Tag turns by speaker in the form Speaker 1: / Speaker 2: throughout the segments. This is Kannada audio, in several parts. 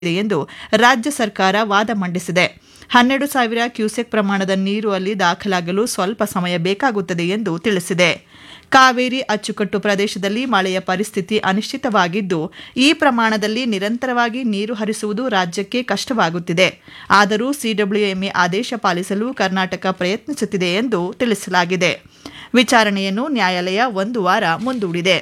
Speaker 1: ಇದೆ ಎಂದು ರಾಜ್ಯ ಸರ್ಕಾರ ವಾದ ಮಂಡಿಸಿದೆ ಹನ್ನೆರಡು ಸಾವಿರ ಕ್ಯೂಸೆಕ್ ಪ್ರಮಾಣದ ನೀರು ಅಲ್ಲಿ ದಾಖಲಾಗಲು ಸ್ವಲ್ಪ ಸಮಯ ಬೇಕಾಗುತ್ತದೆ ಎಂದು ತಿಳಿಸಿದೆ ಕಾವೇರಿ ಅಚ್ಚುಕಟ್ಟು ಪ್ರದೇಶದಲ್ಲಿ ಮಳೆಯ ಪರಿಸ್ಥಿತಿ ಅನಿಶ್ಚಿತವಾಗಿದ್ದು ಈ ಪ್ರಮಾಣದಲ್ಲಿ ನಿರಂತರವಾಗಿ ನೀರು ಹರಿಸುವುದು ರಾಜ್ಯಕ್ಕೆ ಕಷ್ಟವಾಗುತ್ತಿದೆ ಆದರೂ ಸಿಡಬ್ಲ್ಯೂಎಂಎ ಆದೇಶ ಪಾಲಿಸಲು ಕರ್ನಾಟಕ ಪ್ರಯತ್ನಿಸುತ್ತಿದೆ ಎಂದು ತಿಳಿಸಲಾಗಿದೆ ವಿಚಾರಣೆಯನ್ನು ನ್ಯಾಯಾಲಯ ಒಂದು ವಾರ ಮುಂದೂಡಿದೆ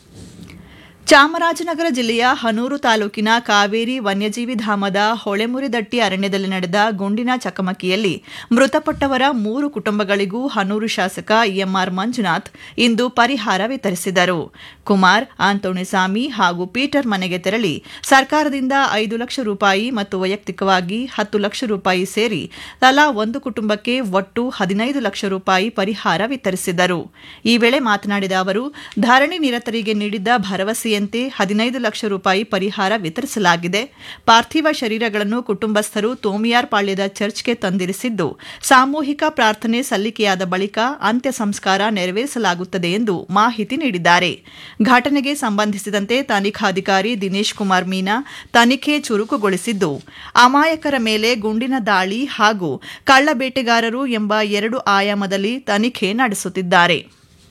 Speaker 1: ಚಾಮರಾಜನಗರ ಜಿಲ್ಲೆಯ ಹನೂರು ತಾಲೂಕಿನ ಕಾವೇರಿ ವನ್ಯಜೀವಿ ಧಾಮದ ಹೊಳೆಮುರಿದಟ್ಟಿ ಅರಣ್ಯದಲ್ಲಿ ನಡೆದ ಗುಂಡಿನ ಚಕಮಕಿಯಲ್ಲಿ ಮೃತಪಟ್ಟವರ ಮೂರು ಕುಟುಂಬಗಳಿಗೂ ಹನೂರು ಶಾಸಕ ಎಂಆರ್ ಮಂಜುನಾಥ್ ಇಂದು ಪರಿಹಾರ ವಿತರಿಸಿದರು ಕುಮಾರ್ ಆಂತೋಣಿಸ್ವಾಮಿ ಹಾಗೂ ಪೀಟರ್ ಮನೆಗೆ ತೆರಳಿ ಸರ್ಕಾರದಿಂದ ಐದು ಲಕ್ಷ ರೂಪಾಯಿ ಮತ್ತು ವೈಯಕ್ತಿಕವಾಗಿ ಹತ್ತು ಲಕ್ಷ ರೂಪಾಯಿ ಸೇರಿ ತಲಾ ಒಂದು ಕುಟುಂಬಕ್ಕೆ ಒಟ್ಟು ಹದಿನೈದು ಲಕ್ಷ ರೂಪಾಯಿ ಪರಿಹಾರ ವಿತರಿಸಿದರು ಈ ವೇಳೆ ಮಾತನಾಡಿದ ಅವರು ಧರಣಿ ನಿರತರಿಗೆ ನೀಡಿದ್ದ ಭರವಸೆಯ ಹದಿನೈದು ಲಕ್ಷ ರೂಪಾಯಿ ಪರಿಹಾರ ವಿತರಿಸಲಾಗಿದೆ ಪಾರ್ಥಿವ ಶರೀರಗಳನ್ನು ಕುಟುಂಬಸ್ಥರು ತೋಮಿಯಾರ್ ಪಾಳ್ಯದ ಚರ್ಚ್ಗೆ ತಂದಿರಿಸಿದ್ದು ಸಾಮೂಹಿಕ ಪ್ರಾರ್ಥನೆ ಸಲ್ಲಿಕೆಯಾದ ಬಳಿಕ ಅಂತ್ಯ ಸಂಸ್ಕಾರ ನೆರವೇರಿಸಲಾಗುತ್ತದೆ ಎಂದು ಮಾಹಿತಿ ನೀಡಿದ್ದಾರೆ ಘಟನೆಗೆ ಸಂಬಂಧಿಸಿದಂತೆ ತನಿಖಾಧಿಕಾರಿ ದಿನೇಶ್ ಕುಮಾರ್ ಮೀನಾ ತನಿಖೆ ಚುರುಕುಗೊಳಿಸಿದ್ದು ಅಮಾಯಕರ ಮೇಲೆ ಗುಂಡಿನ ದಾಳಿ ಹಾಗೂ ಕಳ್ಳಬೇಟೆಗಾರರು ಎಂಬ ಎರಡು ಆಯಾಮದಲ್ಲಿ ತನಿಖೆ ನಡೆಸುತ್ತಿದ್ದಾರೆ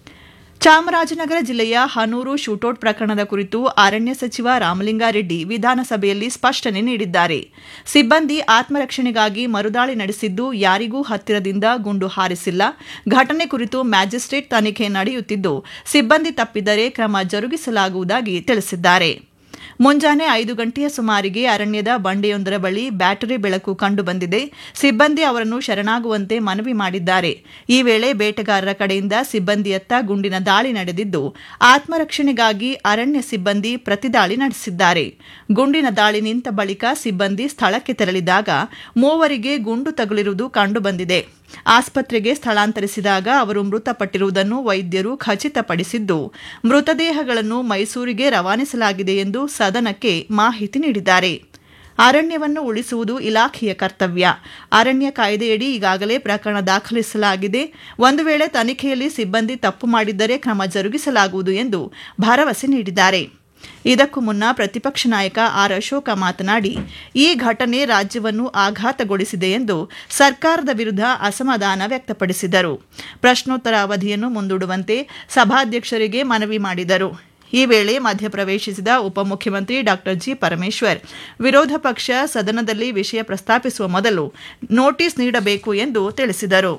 Speaker 1: ಚಾಮರಾಜನಗರ ಜಿಲ್ಲೆಯ ಹನೂರು ಶೂಟೌಟ್ ಪ್ರಕರಣದ ಕುರಿತು ಅರಣ್ಯ ಸಚಿವ ರಾಮಲಿಂಗಾರೆಡ್ಡಿ ವಿಧಾನಸಭೆಯಲ್ಲಿ ಸ್ಪಷ್ಟನೆ ನೀಡಿದ್ದಾರೆ ಸಿಬ್ಬಂದಿ ಆತ್ಮರಕ್ಷಣೆಗಾಗಿ ಮರುದಾಳಿ ನಡೆಸಿದ್ದು ಯಾರಿಗೂ ಹತ್ತಿರದಿಂದ ಗುಂಡು ಹಾರಿಸಿಲ್ಲ ಘಟನೆ ಕುರಿತು ಮ್ಯಾಜಿಸ್ಟ್ರೇಟ್ ತನಿಖೆ ನಡೆಯುತ್ತಿದ್ದು ಸಿಬ್ಬಂದಿ ತಪ್ಪಿದರೆ ಕ್ರಮ ಜರುಗಿಸಲಾಗುವುದಾಗಿ ತಿಳಿಸಿದ್ದಾರೆ ಮುಂಜಾನೆ ಐದು ಗಂಟೆಯ ಸುಮಾರಿಗೆ ಅರಣ್ಯದ ಬಂಡೆಯೊಂದರ ಬಳಿ ಬ್ಯಾಟರಿ ಬೆಳಕು ಕಂಡುಬಂದಿದೆ ಸಿಬ್ಬಂದಿ ಅವರನ್ನು ಶರಣಾಗುವಂತೆ ಮನವಿ ಮಾಡಿದ್ದಾರೆ ಈ ವೇಳೆ ಬೇಟೆಗಾರರ ಕಡೆಯಿಂದ ಸಿಬ್ಬಂದಿಯತ್ತ ಗುಂಡಿನ ದಾಳಿ ನಡೆದಿದ್ದು ಆತ್ಮರಕ್ಷಣೆಗಾಗಿ ಅರಣ್ಯ ಸಿಬ್ಬಂದಿ ಪ್ರತಿದಾಳಿ ನಡೆಸಿದ್ದಾರೆ ಗುಂಡಿನ ದಾಳಿ ನಿಂತ ಬಳಿಕ ಸಿಬ್ಬಂದಿ ಸ್ಥಳಕ್ಕೆ ತೆರಳಿದಾಗ ಮೂವರಿಗೆ ಗುಂಡು ತಗುಲಿರುವುದು ಕಂಡುಬಂದಿದೆ ಆಸ್ಪತ್ರೆಗೆ ಸ್ಥಳಾಂತರಿಸಿದಾಗ ಅವರು ಮೃತಪಟ್ಟಿರುವುದನ್ನು ವೈದ್ಯರು ಖಚಿತಪಡಿಸಿದ್ದು ಮೃತದೇಹಗಳನ್ನು ಮೈಸೂರಿಗೆ ರವಾನಿಸಲಾಗಿದೆ ಎಂದು ಸದನಕ್ಕೆ ಮಾಹಿತಿ ನೀಡಿದ್ದಾರೆ ಅರಣ್ಯವನ್ನು ಉಳಿಸುವುದು ಇಲಾಖೆಯ ಕರ್ತವ್ಯ ಅರಣ್ಯ ಕಾಯ್ದೆಯಡಿ ಈಗಾಗಲೇ ಪ್ರಕರಣ ದಾಖಲಿಸಲಾಗಿದೆ ಒಂದು ವೇಳೆ ತನಿಖೆಯಲ್ಲಿ ಸಿಬ್ಬಂದಿ ತಪ್ಪು ಮಾಡಿದ್ದರೆ ಕ್ರಮ ಜರುಗಿಸಲಾಗುವುದು ಎಂದು ಭರವಸೆ ನೀಡಿದ್ದಾರೆ ಇದಕ್ಕೂ ಮುನ್ನ ಪ್ರತಿಪಕ್ಷ ನಾಯಕ ಆರ್ ಅಶೋಕ ಮಾತನಾಡಿ ಈ ಘಟನೆ ರಾಜ್ಯವನ್ನು ಆಘಾತಗೊಳಿಸಿದೆ ಎಂದು ಸರ್ಕಾರದ ವಿರುದ್ಧ ಅಸಮಾಧಾನ ವ್ಯಕ್ತಪಡಿಸಿದರು ಪ್ರಶ್ನೋತ್ತರ ಅವಧಿಯನ್ನು ಮುಂದೂಡುವಂತೆ ಸಭಾಧ್ಯಕ್ಷರಿಗೆ ಮನವಿ ಮಾಡಿದರು ಈ ವೇಳೆ ಮಧ್ಯಪ್ರವೇಶಿಸಿದ ಉಪಮುಖ್ಯಮಂತ್ರಿ ಡಾ ಜಿ ಪರಮೇಶ್ವರ್ ವಿರೋಧ ಪಕ್ಷ ಸದನದಲ್ಲಿ ವಿಷಯ ಪ್ರಸ್ತಾಪಿಸುವ ಮೊದಲು ನೋಟಿಸ್ ನೀಡಬೇಕು ಎಂದು ತಿಳಿಸಿದರು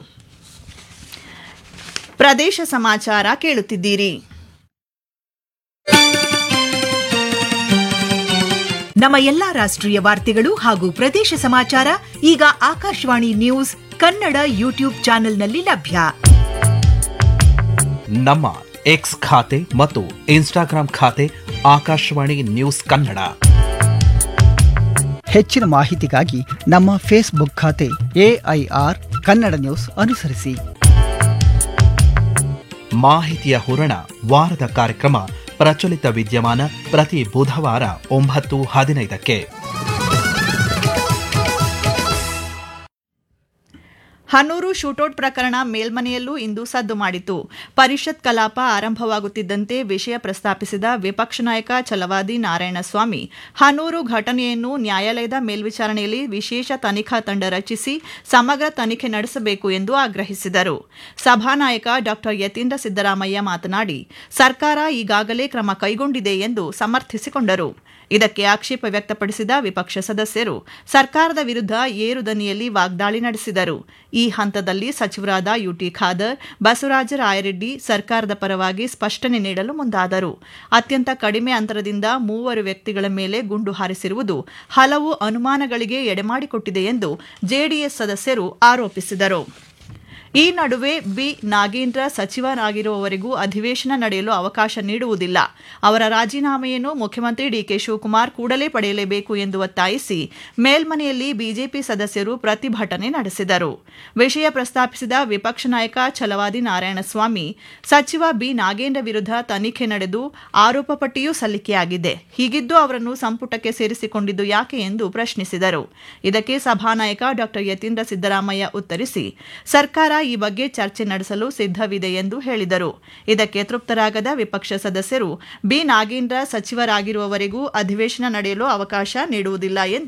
Speaker 1: ಪ್ರದೇಶ ಸಮಾಚಾರ ಕೇಳುತ್ತಿದ್ದೀರಿ
Speaker 2: ನಮ್ಮ ಎಲ್ಲಾ ರಾಷ್ಟ್ರೀಯ ವಾರ್ತೆಗಳು ಹಾಗೂ ಪ್ರದೇಶ ಸಮಾಚಾರ ಈಗ ಆಕಾಶವಾಣಿ ನ್ಯೂಸ್ ಕನ್ನಡ ಯೂಟ್ಯೂಬ್ ಚಾನೆಲ್ನಲ್ಲಿ ಲಭ್ಯ
Speaker 3: ನಮ್ಮ ಎಕ್ಸ್ ಖಾತೆ ಮತ್ತು ಇನ್ಸ್ಟಾಗ್ರಾಂ ಖಾತೆ ಆಕಾಶವಾಣಿ ನ್ಯೂಸ್ ಕನ್ನಡ
Speaker 4: ಹೆಚ್ಚಿನ ಮಾಹಿತಿಗಾಗಿ ನಮ್ಮ ಫೇಸ್ಬುಕ್ ಖಾತೆ ಎಐಆರ್ ಕನ್ನಡ ನ್ಯೂಸ್ ಅನುಸರಿಸಿ
Speaker 3: ಮಾಹಿತಿಯ ಹೂರಣ ವಾರದ ಕಾರ್ಯಕ್ರಮ ಪ್ರಚಲಿತ ವಿದ್ಯಮಾನ ಪ್ರತಿ ಬುಧವಾರ ಒಂಬತ್ತು ಹದಿನೈದಕ್ಕೆ
Speaker 1: ಹನೂರು ಶೂಟೌಟ್ ಪ್ರಕರಣ ಮೇಲ್ಮನೆಯಲ್ಲೂ ಇಂದು ಸದ್ದು ಮಾಡಿತು ಪರಿಷತ್ ಕಲಾಪ ಆರಂಭವಾಗುತ್ತಿದ್ದಂತೆ ವಿಷಯ ಪ್ರಸ್ತಾಪಿಸಿದ ವಿಪಕ್ಷ ನಾಯಕ ಛಲವಾದಿ ನಾರಾಯಣಸ್ವಾಮಿ ಹನೂರು ಘಟನೆಯನ್ನು ನ್ಯಾಯಾಲಯದ ಮೇಲ್ವಿಚಾರಣೆಯಲ್ಲಿ ವಿಶೇಷ ತನಿಖಾ ತಂಡ ರಚಿಸಿ ಸಮಗ್ರ ತನಿಖೆ ನಡೆಸಬೇಕು ಎಂದು ಆಗ್ರಹಿಸಿದರು ಸಭಾನಾಯಕ ಡಾ ಯತೀಂದ್ರ ಸಿದ್ದರಾಮಯ್ಯ ಮಾತನಾಡಿ ಸರ್ಕಾರ ಈಗಾಗಲೇ ಕ್ರಮ ಕೈಗೊಂಡಿದೆ ಎಂದು ಸಮರ್ಥಿಸಿಕೊಂಡರು ಇದಕ್ಕೆ ಆಕ್ಷೇಪ ವ್ಯಕ್ತಪಡಿಸಿದ ವಿಪಕ್ಷ ಸದಸ್ಯರು ಸರ್ಕಾರದ ವಿರುದ್ಧ ಏರು ದನಿಯಲ್ಲಿ ವಾಗ್ದಾಳಿ ನಡೆಸಿದರು ಈ ಹಂತದಲ್ಲಿ ಸಚಿವರಾದ ಯುಟಿ ಖಾದರ್ ಬಸವರಾಜ ರಾಯರೆಡ್ಡಿ ಸರ್ಕಾರದ ಪರವಾಗಿ ಸ್ಪಷ್ಟನೆ ನೀಡಲು ಮುಂದಾದರು ಅತ್ಯಂತ ಕಡಿಮೆ ಅಂತರದಿಂದ ಮೂವರು ವ್ಯಕ್ತಿಗಳ ಮೇಲೆ ಗುಂಡು ಹಾರಿಸಿರುವುದು ಹಲವು ಅನುಮಾನಗಳಿಗೆ ಎಡೆಮಾಡಿಕೊಟ್ಟಿದೆ ಎಂದು ಜೆಡಿಎಸ್ ಸದಸ್ಯರು ಆರೋಪಿಸಿದರು ಈ ನಡುವೆ ಬಿ ನಾಗೇಂದ್ರ ಸಚಿವರಾಗಿರುವವರೆಗೂ ಅಧಿವೇಶನ ನಡೆಯಲು ಅವಕಾಶ ನೀಡುವುದಿಲ್ಲ ಅವರ ರಾಜೀನಾಮೆಯನ್ನು ಮುಖ್ಯಮಂತ್ರಿ ಡಿಕೆ ಶಿವಕುಮಾರ್ ಕೂಡಲೇ ಪಡೆಯಲೇಬೇಕು ಎಂದು ಒತ್ತಾಯಿಸಿ ಮೇಲ್ಮನೆಯಲ್ಲಿ ಬಿಜೆಪಿ ಸದಸ್ಯರು ಪ್ರತಿಭಟನೆ ನಡೆಸಿದರು ವಿಷಯ ಪ್ರಸ್ತಾಪಿಸಿದ ವಿಪಕ್ಷ ನಾಯಕ ಛಲವಾದಿ ನಾರಾಯಣಸ್ವಾಮಿ ಸಚಿವ ಬಿ ನಾಗೇಂದ್ರ ವಿರುದ್ಧ ತನಿಖೆ ನಡೆದು ಆರೋಪ ಪಟ್ಟಿಯೂ ಸಲ್ಲಿಕೆಯಾಗಿದೆ ಹೀಗಿದ್ದು ಅವರನ್ನು ಸಂಪುಟಕ್ಕೆ ಸೇರಿಸಿಕೊಂಡಿದ್ದು ಯಾಕೆ ಎಂದು ಪ್ರಶ್ನಿಸಿದರು ಇದಕ್ಕೆ ಸಭಾನಾಯಕ ಡಾ ಯತೀಂದ್ರ ಸಿದ್ದರಾಮಯ್ಯ ಉತ್ತರಿಸಿ ಸರ್ಕಾರ ಈ ಬಗ್ಗೆ ಚರ್ಚೆ ನಡೆಸಲು ಸಿದ್ಧವಿದೆ ಎಂದು ಹೇಳಿದರು ಇದಕ್ಕೆ ತೃಪ್ತರಾಗದ ವಿಪಕ್ಷ ಸದಸ್ಯರು ಬಿ ನಾಗೇಂದ್ರ ಸಚಿವರಾಗಿರುವವರೆಗೂ ಅಧಿವೇಶನ ನಡೆಯಲು ಅವಕಾಶ ನೀಡುವುದಿಲ್ಲ ಎಂದು